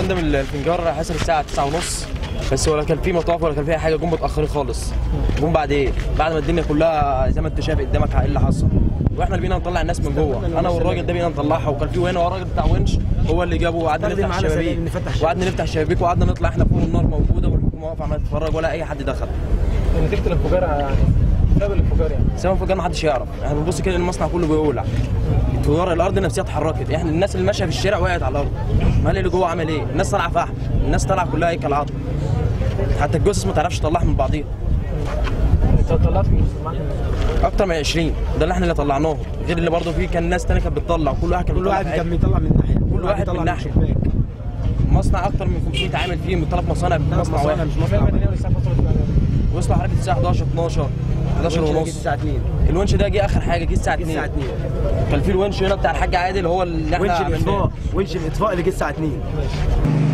فندم الفنجار حصل الساعه 9 ونص بس ولا كان في مطاف ولا كان في اي حاجه جم متاخرين خالص جم بعد ايه بعد ما الدنيا كلها زي ما انت شايف قدامك ايه اللي حصل واحنا اللي بينا نطلع الناس من جوه انا والراجل ده بينا نطلعها وكان في هنا راجل بتاع ونش هو اللي جابه وقعدنا استخدم نفتح معانا الشبابيك سبيل نفتح وقعدنا نفتح الشبابيك وقعدنا نطلع احنا فوق النار موجوده والحكومه واقفه عماله تتفرج ولا اي حد دخل نتيجه الانفجار يعني سبب الانفجار يعني سبب الانفجار ما حدش يعرف احنا بنبص كده المصنع كله بيولع انفجار الارض نفسها اتحركت احنا الناس اللي ماشيه في الشارع وقعت على الارض ما اللي جوه عمل ايه الناس طالعه فحم الناس طالعه كلها هيكل عظم حتى الجثث ما تعرفش تطلعها من بعضيها انت طلعت من المحل اكتر من 20 ده اللي احنا اللي طلعناهم غير اللي برضه فيه كان ناس تانية كانت بتطلع كل واحد كان كل بيطلع واحد في حتة. كان بيطلع من ناحيه كل واحد بيطلع من ناحية. الشباك. مصنع اكتر من 500 عامل فيه من ثلاث مصانع ثلاث مصنع مصانع واحد مش الشباب مصنع المدنيه والساعه فتره وصلوا حركه الساعه 11 12 11 الونش ونص الساعه 2 الونش ده جه اخر حاجه جه الساعه جه الساعه 2 2 كان في الونش هنا بتاع الحاج عادل هو اللي احنا ونش عملناه. الاطفاء ونش الاطفاء اللي جه الساعه 2